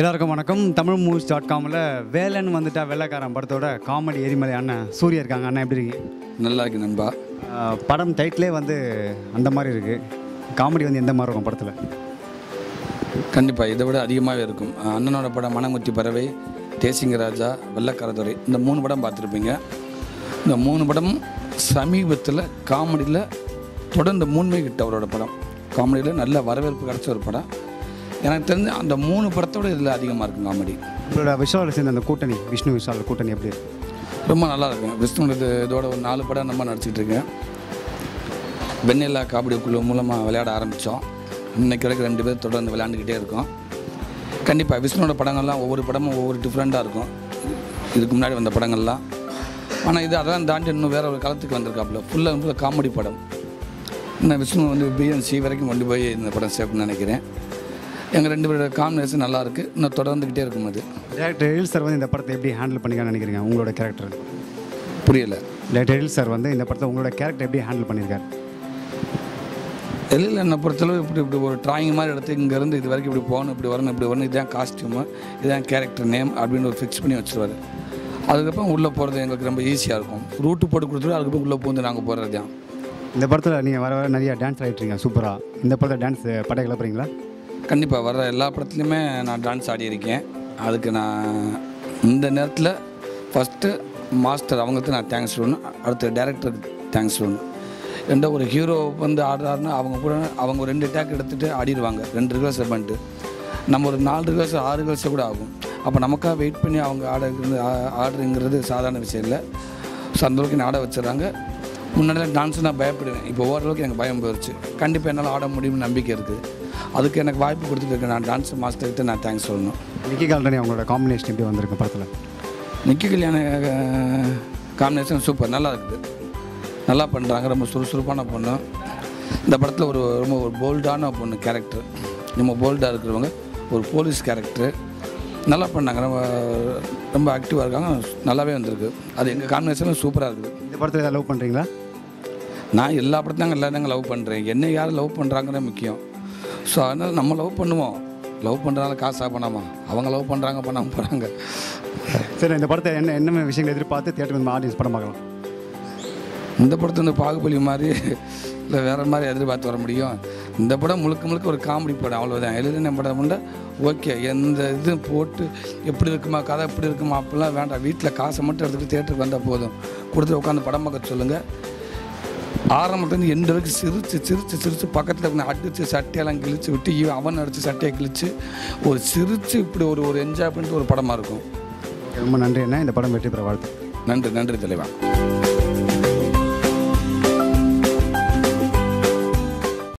எல்லாருக்கும் வணக்கம் Tamil movies dot காமில் வேலன் வந்துட்டா வெள்ளைக்காரன் படத்தோட காமெடி எரிமலை அண்ணன் சூர்யா இருக்காங்க அண்ணன் எப்படி இருக்கீங்க நல்லா இருக்கு நண்பா ஆஹ் படம் டைட்டிலே வந்து அந்த மாதிரி இருக்குது காமெடி வந்து எந்த மாதிரி இருக்கும் படத்தில் கண்டிப்பாக இதை விட அதிகமாகவே இருக்கும் அஹ் அண்ணனோட படம் மனமுத்தி பறவை தேசிங்க ராஜா வெள்ளக்காரதுரை இந்த மூணு படம் பார்த்துருப்பீங்க இந்த மூணு படம் சமீபத்தில் காமெடியில் தொடர்ந்து மூணுமே கிட்ட அவரோட படம் காமெடியில் நல்ல வரவேற்பு கிடச்ச ஒரு படம் எனக்கு தெரிஞ்சு அந்த மூணு படத்தோட இதில் அதிகமாக இருக்கும் காமெடி உங்களோட விஷால் சேர்ந்த அந்த கூட்டணி விஷ்ணு விஷால் கூட்டணி எப்படி இருக்கு ரொம்ப நல்லா இருக்கும் விஷ்ணு இது இதோட ஒரு நாலு படம் நம்ம நடிச்சிட்டு இருக்கேன் வெண்ணிலா காமெடி குழு மூலமாக விளையாட ஆரம்பித்தோம் இன்னைக்கு வரைக்கும் ரெண்டு பேர் தொடர்ந்து விளையாண்டுக்கிட்டே இருக்கோம் கண்டிப்பாக விஷ்ணுவோட படங்கள்லாம் ஒவ்வொரு படமும் ஒவ்வொரு டிஃப்ரெண்ட்டாக இருக்கும் இதுக்கு முன்னாடி வந்த படங்கள்லாம் ஆனால் இது அதெல்லாம் தாண்டி இன்னும் வேற ஒரு காலத்துக்கு வந்திருக்காப்புல ஃபுல்லாக ஃபுல்லாக காமெடி படம் இன்னும் விஷ்ணு வந்து பிஎன்சி வரைக்கும் கொண்டு போய் இந்த படம் சேர்க்கணும்னு நினைக்கிறேன் எங்கள் ரெண்டு பேரோட காம்பினேஷன் நல்லா இருக்கு இன்னும் தொடர்ந்துக்கிட்டே இருக்கும் அது டேரக்டர் எழில் சார் வந்து இந்த படத்தை எப்படி ஹேண்டில் பண்ணிக்கலாம்னு நினைக்கிறீங்க உங்களோட கேரக்டர் புரியலை டேரக்டர் எழில் சார் வந்து இந்த படத்தை உங்களோட கேரக்டர் எப்படி ஹேண்டில் பண்ணியிருக்காரு வெளியில் என்னை பொறுத்தளவு இப்படி இப்படி ஒரு டிராயிங் மாதிரி எடுத்து இங்கேருந்து இது வரைக்கும் இப்படி போகணும் இப்படி வரணும் இப்படி வரணும் இதுதான் காஸ்டியூமு இதுதான் கேரக்டர் நேம் அப்படின்னு ஒரு ஃபிக்ஸ் பண்ணி வச்சுருவாரு அதுக்கப்புறம் உள்ளே போகிறது எங்களுக்கு ரொம்ப ஈஸியாக இருக்கும் ரூட்டு போட்டு கொடுத்துட்டு அதுக்கப்புறம் உள்ளே பூந்து நாங்கள் போகிறது தான் இந்த படத்தில் நீங்கள் வர வர நிறைய டான்ஸ் ஆகிட்டுருங்க சூப்பராக இந்த படத்தில் டான்ஸ் படம் கிளப்புறீங்களா கண்டிப்பாக வர்ற எல்லா படத்துலையுமே நான் டான்ஸ் ஆடியிருக்கேன் அதுக்கு நான் இந்த நேரத்தில் ஃபஸ்ட்டு மாஸ்டர் அவங்களுக்கு நான் தேங்க்ஸ் சொல்லணும் அடுத்த டேரக்டருக்கு தேங்க்ஸ் சொல்லணும் எந்த ஒரு ஹீரோ வந்து ஆடுறாருன்னா அவங்க கூட அவங்க ஒரு ரெண்டு டேக் எடுத்துகிட்டு ஆடிடுவாங்க ரெண்டு ரிவர்ஸை பண்ணிட்டு நம்ம ஒரு நாலு ரிவர்ஸ் ஆறு ரிவர்ஸை கூட ஆகும் அப்போ நமக்காக வெயிட் பண்ணி அவங்க ஆடுறது ஆடுறங்கிறது சாதாரண விஷயம் இல்லை ஸோ அந்தளவுக்கு என்னை ஆட வச்சுறாங்க முன்னாடிலாம் டான்ஸ் நான் பயப்படுவேன் இப்போ ஓரளவுக்கு எனக்கு பயம் போயிடுச்சு கண்டிப்பாக என்னால் ஆட முடியும்னு நம்பிக்கை இருக்குது அதுக்கு எனக்கு வாய்ப்பு கொடுத்துட்டு இருக்கேன் நான் டான்ஸ் மாஸ்டர்கிட்ட நான் தேங்க்ஸ் சொல்லணும் நிக்கி கால்டனி அவங்களோட காம்பினேஷன் எப்படி வந்திருக்கு படத்தில் நிக்கி கல்யாண காம்பினேஷன் சூப்பர் நல்லா இருக்குது நல்லா பண்ணுறாங்க ரொம்ப சுறுசுறுப்பான பொண்ணு இந்த படத்தில் ஒரு ரொம்ப ஒரு போல்டான பொண்ணு கேரக்டர் ரொம்ப போல்டாக இருக்கிறவங்க ஒரு போலீஸ் கேரக்டர் நல்லா பண்ணாங்க ரொம்ப ரொம்ப ஆக்டிவாக இருக்காங்க நல்லாவே வந்திருக்கு அது எங்கள் காம்பினேஷனும் சூப்பராக இருக்குது இந்த படத்தில் ஏதாவது லவ் பண்ணுறீங்களா நான் எல்லா படத்தையும் எல்லாரும் லவ் பண்ணுறேன் என்ன யார் லவ் பண்ணுறாங்கன்னு முக்கியம் ஸோ அதனால் நம்ம லவ் பண்ணுவோம் லவ் பண்ணுறதுனால காசாக பண்ணாமா அவங்க லவ் பண்ணுறாங்க பண்ணாமல் போகிறாங்க சரி இந்த படத்தை என்ன என்ன விஷயங்கள் எதிர்பார்த்து தியேட்டர் வந்து ஆடியன்ஸ் படம் பார்க்கலாம் இந்த படத்தை வந்து பாகுபலி மாதிரி இல்லை வேறு மாதிரி எதிர்பார்த்து வர முடியும் இந்த படம் முழுக்க முழுக்க ஒரு காமெடி படம் அவ்வளோதான் எழுதின படம் பண்ண ஓகே எந்த இது போட்டு எப்படி இருக்குமா கதை எப்படி இருக்குமா அப்படிலாம் வேண்டாம் வீட்டில் காசை மட்டும் எடுத்துகிட்டு தேட்டருக்கு வந்தால் போதும் கொடுத்து உட்காந்து படம் பார்க்க சொல்லுங்கள் ஆரம்பத்துலேருந்து எந்த வரைக்கும் சிரித்து சிரித்து சிரித்து பக்கத்தில் இருக்கணும் அடித்து சட்டையெல்லாம் கிழிச்சு விட்டு இவன் அவன் அடித்து சட்டையை கிழிச்சு ஒரு சிரித்து இப்படி ஒரு ஒரு என்ஜாய் பண்ணிட்டு ஒரு படமாக இருக்கும் ரொம்ப நன்றி அண்ணா இந்த படம் வெற்றி பெற வாழ்த்து நன்றி நன்றி தலைவா